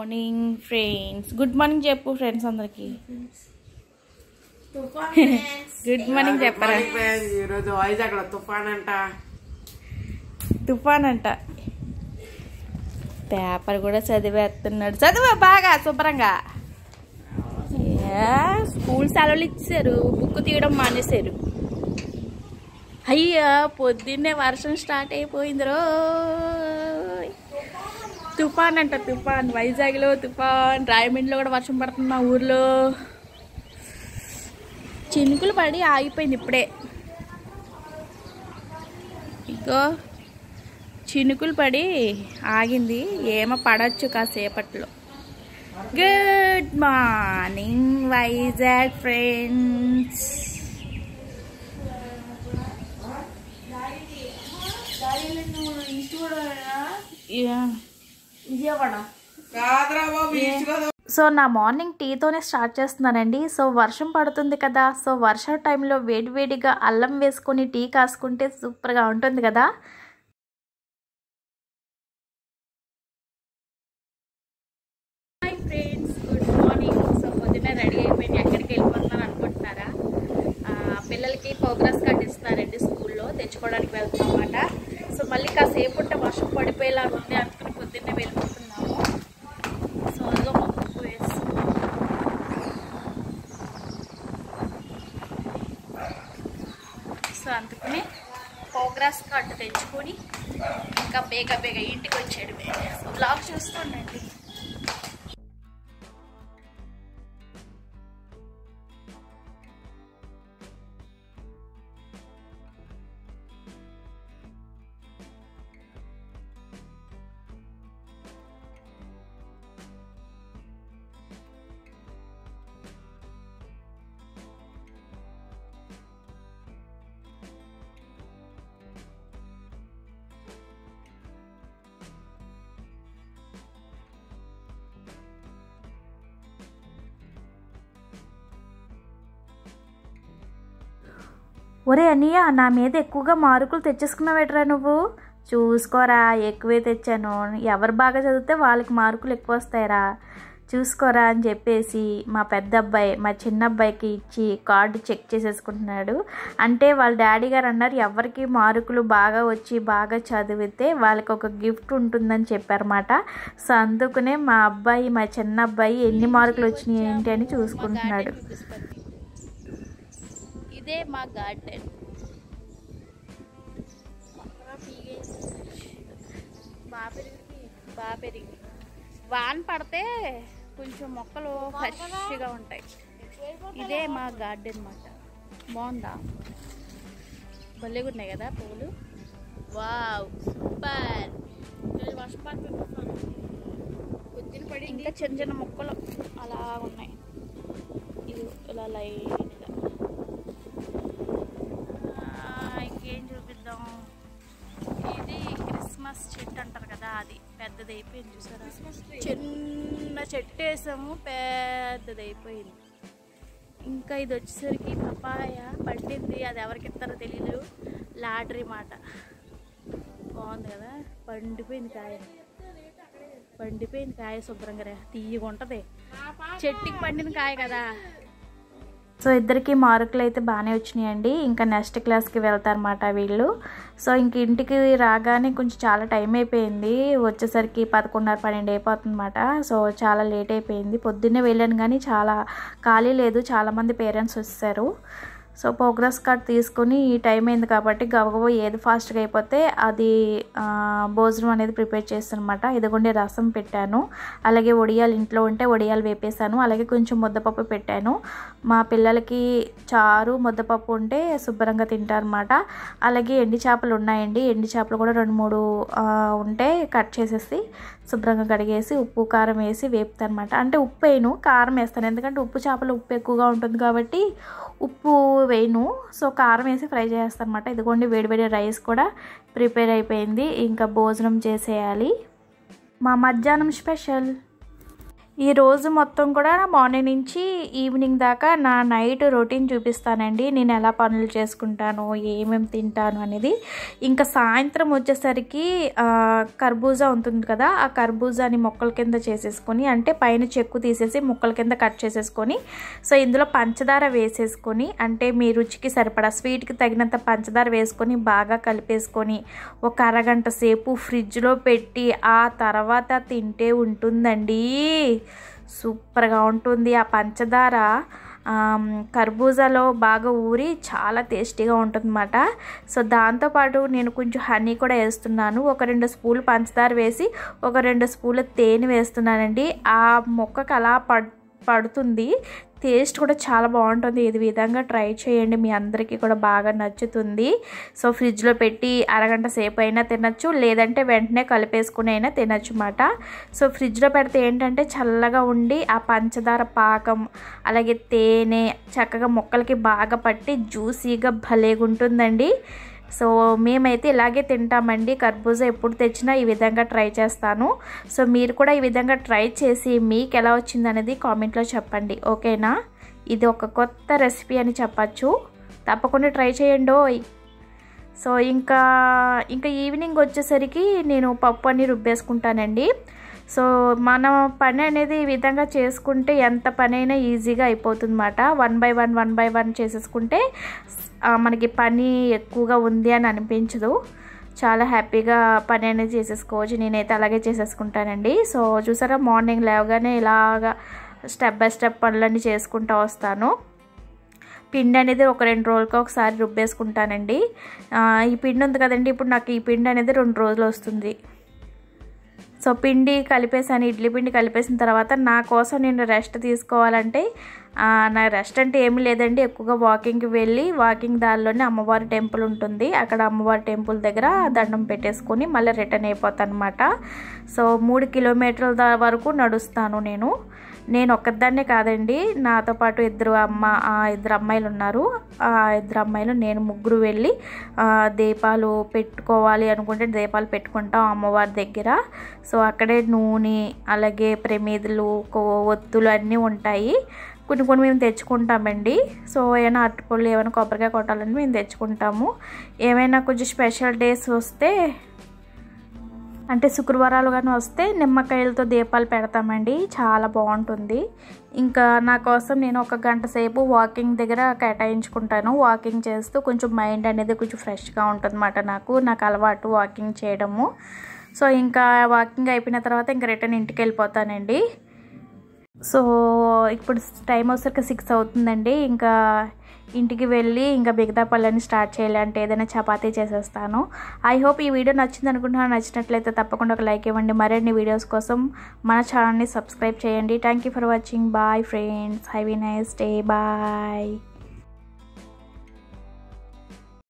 morning friends good morning చెప్పు friends అందరికి good morning చెప్పరా ఈరోజు వైజాగ్ లో తుఫాన్ అంట తుఫాన్ అంట పేపర్ కూడా చదివేస్తున్నాడు చదువు బాగా శుభ్రంగా ఏ, స్కూల్ సెలవులు ఇచ్చారు బుక్ తీయడం మానేశారు అయ్యా పొద్దున్నే వర్షం స్టార్ట్ అయిపోయింది రో తుఫాన్ అంట తుఫాన్ వైజాగ్లో తుఫాన్ రాయమండ్రిలో కూడా వర్షం పడుతుంది మా ఊర్లో చినుకులు పడి ఆగిపోయింది ఇప్పుడే ఇగో చినుకులు పడి ఆగింది ఏమో పడవచ్చు కాసేపట్లో గుడ్ మార్నింగ్ వైజాగ్ ఫ్రెండ్స్ కాదురా బాబు ఈస్ట్ గోదావరి సో నా మార్నింగ్ టీతోనే స్టార్ట్ చేస్తున్నానండి సో వర్షం పడుతుంది కదా సో వర్షం టైంలో వేడివేడిగా అల్లం వేసుకొని టీ కాసుకుంటే సూపర్గా ఉంటుంది కదా hi friends good morning so పొద్దున్న రెడీ అయిపోయింది ఎక్కడికి వెళ్ళిపోతున్నారు అనుకుంటున్నారా ఆ, పిల్లలకి ప్రోగ్రెస్ కార్డ్ ఇస్తున్నారండి స్కూల్లో తెచ్చుకోవడానికి వెళ్తాం అన్నమాట సో మళ్ళీ కాసేపు ఉంటే వర్షం పడిపోయేలా ఉంది అనుకుని పొద్దున్నే వెళ్ళిపోతున్నాము సో అదిగో మా పప్పు వేస్తున్నాం సో అందుకని ప్రోగ్రెస్ కార్డు తెచ్చుకొని ఇంకా బేగ బేగ ఇంటికి వచ్చాడు సో బ్లాగ్ చూస్తుండండి ఒరే అన్నయ్య నా మీద ఎక్కువగా మార్కులు తెచ్చేసుకున్నావేట్రా నువ్వు చూసుకోరా ఎక్కువే తెచ్చాను ఎవరు బాగా చదివితే వాళ్ళకి మార్కులు ఎక్కువ వస్తాయిరా చూసుకోరా అని చెప్పేసి మా పెద్ద అబ్బాయి మా చిన్న అబ్బాయికి ఇచ్చి కార్డు చెక్ చేసేసుకుంటున్నాడు అంటే వాళ్ళ డాడీ గారు అన్నారు ఎవరికి మార్కులు బాగా వచ్చి బాగా చదివితే వాళ్ళకి ఒక గిఫ్ట్ ఉంటుందని చెప్పారన్నమాట సో అందుకనే మా అబ్బాయి మా చిన్న అబ్బాయి ఎన్ని మార్కులు వచ్చినాయి ఏంటి అని చూసుకుంటున్నాడు ఇదే మా గార్డెన్ బాగా పెరిగి బాగా పెరిగి వాన పడితే కొంచెం మొక్కలు ఫ్రెష్గా ఉంటాయి ఇదే మా గార్డెన్ మాట బాగుందా భలేగా ఉన్నాయి కదా పువ్వులు వావ్ సూపర్ పొద్దున పడి ఇంకా చిన్న చిన్న మొక్కలు అలా ఉన్నాయి ఇది ఇలా లైన్గా ఆ, ఇంకేం చూపిద్దాం ఇది క్రిస్మస్ చెట్టు అంటారు కదా అది పెద్దది అయిపోయింది చూసారా చిన్న చెట్టు వేసాము పెద్దది అయిపోయింది ఇంకా ఇది వచ్చేసరికి పపాయ పండింది అది ఎవరికి ఇస్తారో తెలియదు లాటరీ మాట బాగుంది కదా పండిపోయింది కాయ పండిపోయింది కాయ శుభ్రంగా తీయగా ఉంటుంది చెట్టుకి పండిన కాయ కదా సో ఇద్దరికి మార్కులు అయితే బాగానే వచ్చినాయండి ఇంకా నెక్స్ట్ క్లాస్కి వెళ్తారన్నమాట వీళ్ళు సో ఇంక ఇంటికి రాగానే కొంచెం చాలా టైం అయిపోయింది వచ్చేసరికి పదకొండున్నర పన్నెండు అయిపోతుందన్నమాట సో చాలా లేట్ అయిపోయింది పొద్దున్నే వెళ్ళాను కానీ చాలా ఖాళీ లేదు చాలామంది పేరెంట్స్ వచ్చేసారు సో ప్రోగ్రెస్ కార్డ్ తీసుకొని ఈ టైం అయింది కాబట్టి గబగబా ఏది ఫాస్ట్గా అయిపోతే అది ఆ, భోజనం అనేది ప్రిపేర్ చేస్తాను అనమాట ఇదిగోండి రసం పెట్టాను అలాగే వడియాలు ఇంట్లో ఉంటే వడియాలు వేపేసాను అలాగే కొంచెం ముద్దపప్పు పెట్టాను మా పిల్లలకి చారు ముద్దపప్పు ఉంటే శుభ్రంగా తింటారనమాట అలాగే ఎండి చేపలు ఉన్నాయండి ఎండి చేపలు కూడా రెండు మూడు ఆ, ఉంటే కట్ చేసేసి శుభ్రంగా కడిగేసి ఉప్పు కారం వేసి వేపుతాను అనమాట అంటే ఉప్పు వేయను కారం వేస్తాను ఎందుకంటే ఉప్పు చేపలు ఉప్పు ఎక్కువగా ఉంటుంది కాబట్టి ఉప్పు వేయను సో కారం వేసి ఫ్రై చేస్తాను అనమాట ఇదిగోండి వేడివేడి రైస్ కూడా ప్రిపేర్ అయిపోయింది ఇంకా భోజనం చేసేయాలి మా మధ్యాహ్నం స్పెషల్ ఈ రోజు మొత్తం కూడా మార్నింగ్ నుంచి ఈవినింగ్ దాకా నా నైట్ రొటీన్ చూపిస్తానండి నేను ఎలా పనులు చేసుకుంటాను ఏమేమి తింటాను అనేది ఇంకా సాయంత్రం వచ్చేసరికి ఆ, కర్బూజా ఉంటుంది కదా ఆ కర్బూజాని మొక్కల కింద చేసేసుకొని అంటే పైన చెక్కు తీసేసి ముక్కల కింద కట్ చేసేసుకొని సో ఇందులో పంచదార వేసేసుకొని అంటే మీ రుచికి సరిపడా స్వీట్కి తగినంత పంచదార వేసుకొని బాగా కలిపేసుకొని ఒక అరగంట సేపు ఫ్రిడ్జ్లో పెట్టి ఆ తర్వాత తింటే ఉంటుందండి సూపర్గా ఉంటుంది ఆ పంచదార ఆమ్, కర్బూజాలో బాగా ఊరి చాలా టేస్టీగా ఉంటుందన్నమాట సో దాంతోపాటు నేను కొంచెం హనీ కూడా వేస్తున్నాను ఒక రెండు స్పూన్లు పంచదార వేసి ఒక రెండు స్పూన్ల తేనె వేస్తున్నానండి ఆ మొక్కకు అలా పడ్ పడుతుంది టేస్ట్ కూడా చాలా బాగుంటుంది ఇది విధంగా ట్రై చేయండి మీ అందరికీ కూడా బాగా నచ్చుతుంది సో ఫ్రిడ్జ్లో పెట్టి అరగంట సేపు అయినా తినచ్చు లేదంటే వెంటనే కలిపేసుకుని అయినా తినచ్చు అన్నమాట సో ఫ్రిడ్జ్లో పెడితే ఏంటంటే చల్లగా ఉండి ఆ పంచదార పాకం అలాగే తేనె చక్కగా మొక్కలకి బాగా పట్టి జ్యూసీగా భలేగా ఉంటుందండి సో మేమైతే ఇలాగే తింటామండి కర్బూజా ఎప్పుడు తెచ్చినా ఈ విధంగా ట్రై చేస్తాను సో మీరు కూడా ఈ విధంగా ట్రై చేసి మీకు ఎలా వచ్చింది అనేది కామెంట్లో చెప్పండి ఓకేనా ఇది ఒక కొత్త రెసిపీ అని చెప్పచ్చు తప్పకుండా ట్రై చేయండి ఓయ్ సో ఇంకా ఇంకా ఈవినింగ్ వచ్చేసరికి నేను పప్పు అని రుబ్బేసుకుంటానండి సో మన పని అనేది ఈ విధంగా చేసుకుంటే ఎంత పని అయినా ఈజీగా అయిపోతుందన్నమాట one by one one by one చేసేసుకుంటే ఆ, మనకి పని ఎక్కువగా ఉంది అని అనిపించదు చాలా హ్యాపీగా పని అనేది చేసేసుకోవచ్చు నేనైతే అలాగే చేసేసుకుంటానండి సో చూసారా మార్నింగ్ లేవగానే ఇలాగా స్టెప్ బై స్టెప్ పనులన్నీ చేసుకుంటూ వస్తాను పిండి అనేది ఒక రెండు రోజులకి ఒకసారి రుబ్బేసుకుంటానండి ఆ, ఈ పిండి ఉంది కదండి ఇప్పుడు నాకు ఈ పిండి అనేది రెండు రోజులు వస్తుంది సో పిండి కలిపేసాను ఇడ్లీ పిండి కలిపేసిన తర్వాత నా కోసం నేను రెస్ట్ తీసుకోవాలంటే ఆ, నా రెస్ట్ అంటే ఏమీ లేదండి ఎక్కువగా వాకింగ్కి వెళ్ళి వాకింగ్ దారిలోనే అమ్మవారి టెంపుల్ ఉంటుంది అక్కడ అమ్మవారి టెంపుల్ దగ్గర దండం పెట్టేసుకొని మళ్ళీ రిటర్న్ అయిపోతాను అనమాట సో మూడు కిలోమీటర్ల దా- వరకు నడుస్తాను నేను నేను ఒక్కదాన్నే కాదండి నాతో పాటు ఇద్దరు అమ్మ ఆ, ఇద్దరు అమ్మాయిలు ఉన్నారు ఆ ఇద్దరు అమ్మాయిలు నేను ముగ్గురు వెళ్ళి ఆ, దీపాలు పెట్టుకోవాలి అనుకుంటే దీపాలు పెట్టుకుంటాం అమ్మవారి దగ్గర సో అక్కడే నూనె అలాగే ప్రమిదలు కొ- ఒత్తులు అన్నీ ఉంటాయి కొన్ని కొన్ని మేము తెచ్చుకుంటామండి సో ఏమైనా అరటిపళ్ళు ఏమైనా కొబ్బరికాయ కొట్టాలని మేము తెచ్చుకుంటాము ఏమైనా కొంచెం స్పెషల్ డేస్ వస్తే అంటే శుక్రవారాలు కానీ వస్తే నిమ్మకాయలతో దీపాలు పెడతామండి చాలా బాగుంటుంది ఇంకా నా కోసం నేను ఒక గంట సేపు వాకింగ్ దగ్గర కేటాయించుకుంటాను వాకింగ్ చేస్తూ కొంచెం మైండ్ అనేది కొంచెం ఫ్రెష్గా ఉంటుందన్నమాట నాకు నాకు అలవాటు వాకింగ్ చేయడము సో ఇంకా వాకింగ్ అయిపోయిన తర్వాత ఇంకా రిటర్న్ ఇంటికి వెళ్ళిపోతానండి సో ఇప్పుడు టైం వచ్చేసరికి సిక్స్ అవుతుందండి ఇంకా ఇంటికి వెళ్ళి ఇంకా మిగతా పళ్ళని స్టార్ట్ చేయాలి అంటే ఏదైనా చపాతీ చేసేస్తాను ఐ హోప్ ఈ వీడియో నచ్చింది అనుకుంటున్నాను నచ్చినట్లయితే తప్పకుండా ఒక లైక్ ఇవ్వండి మరిన్ని వీడియోస్ కోసం మన ఛానల్ని సబ్స్క్రైబ్ చేయండి thank you for watching bye friends have nice day bye